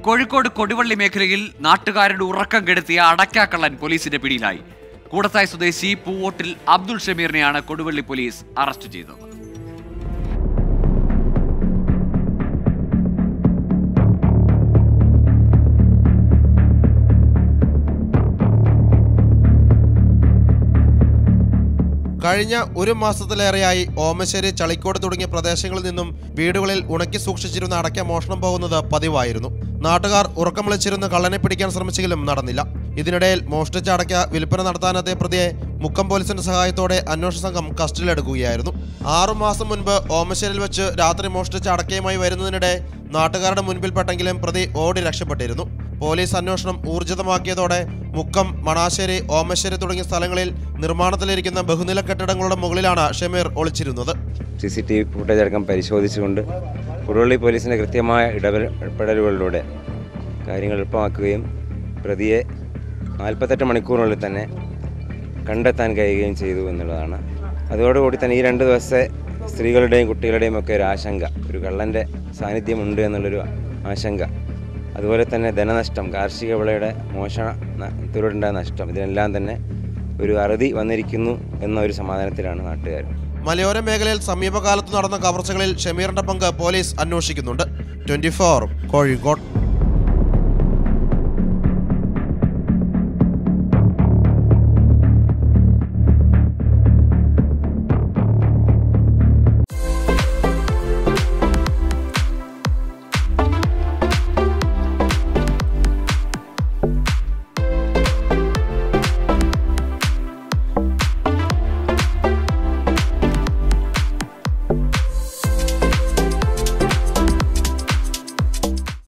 കോഴിക്കോട് കൊടുവള്ളി മേഖലയിൽ നാട്ടുകാരുടെ ഉറക്കം കെടുത്തിയ അടക്കാക്കള്ളൻ പോലീസിന്റെ പിടിയിലായി കൂടത്തായ് സ്വദേശി പൂവോട്ടിൽ അബ്ദുൾ ഷമീറിനെയാണ് കൊടുവള്ളി പോലീസ് അറസ്റ്റ് ചെയ്തത് കഴിഞ്ഞ ഒരു മാസത്തിലേറെയായി ഓമശ്ശേരി ചളിക്കോട് തുടങ്ങിയ പ്രദേശങ്ങളിൽ നിന്നും വീടുകളിൽ ഉണക്കി സൂക്ഷിച്ചിരുന്ന അടയ്ക്ക മോഷണം പോകുന്നത് പതിവായിരുന്നു നാട്ടുകാർ ഉറക്കം വിളിച്ചിരുന്ന് കള്ളനെ പിടിക്കാൻ ശ്രമിച്ചെങ്കിലും നടന്നില്ല ഇതിനിടയിൽ മോഷ്ടിച്ച അടയ്ക്ക വിൽപ്പന നടത്താനെത്തിയ പ്രതിയെ മുക്കം പോലീസിന്റെ സഹായത്തോടെ അന്വേഷണ സംഘം കസ്റ്റഡിയിലെടുക്കുകയായിരുന്നു ആറുമാസം മുൻപ് ഓമശ്ശേരിയിൽ വെച്ച് രാത്രി മോഷ്ടിച്ച അടക്കയുമായി വരുന്നതിനിടെ നാട്ടുകാരുടെ മുൻപിൽപ്പെട്ടെങ്കിലും പ്രതി ഓടി രക്ഷപ്പെട്ടിരുന്നു പോലീസ് അന്വേഷണം ഊർജിതമാക്കിയതോടെ മുക്കം മണാശ്ശേരി ഓമശ്ശേരി തുടങ്ങിയ സ്ഥലങ്ങളിൽ നിർമ്മാണത്തിലിരിക്കുന്ന ബഹുനില കെട്ടിടങ്ങളുടെ മുകളിലാണ് ഷമീർ ഒളിച്ചിരുന്നത് C C T V footage അടക്കം പരിശോധിച്ചുകൊണ്ട് കുറുവള്ളി പോലീസിൻ്റെ കൃത്യമായ ഇടപെടലുകളിലൂടെ കാര്യങ്ങൾ എളുപ്പമാക്കുകയും പ്രതിയെ നാൽപ്പത്തെട്ട് മണിക്കൂറിനുള്ളിൽ തന്നെ കണ്ടെത്താൻ കഴിയുകയും ചെയ്തു എന്നുള്ളതാണ് അതോടുകൂടി തന്നെ ഈ രണ്ട് ദിവസത്തെ സ്ത്രീകളുടെയും കുട്ടികളുടെയും ഒക്കെ ഒരു ആശങ്ക ഒരു കള്ളൻ്റെ സാന്നിധ്യമുണ്ട് എന്നുള്ളൊരു ആശങ്ക അതുപോലെ തന്നെ ധനനഷ്ടം കാർഷിക വിളയുടെ മോഷണ ത്തിലൂടെയുണ്ടായ നഷ്ടം ഇതിനെല്ലാം തന്നെ ഒരു അറുതി വന്നിരിക്കുന്നു എന്ന ഒരു സമാധാനത്തിലാണ് നാട്ടുകാർ മലയോര മേഖലയിൽ സമീപകാലത്ത് നടന്ന കവർച്ചകളിൽ ഷമീറിന്റെ പങ്ക് പോലീസ് അന്വേഷിക്കുന്നുണ്ട് ട്വന്റി കോഴിക്കോട്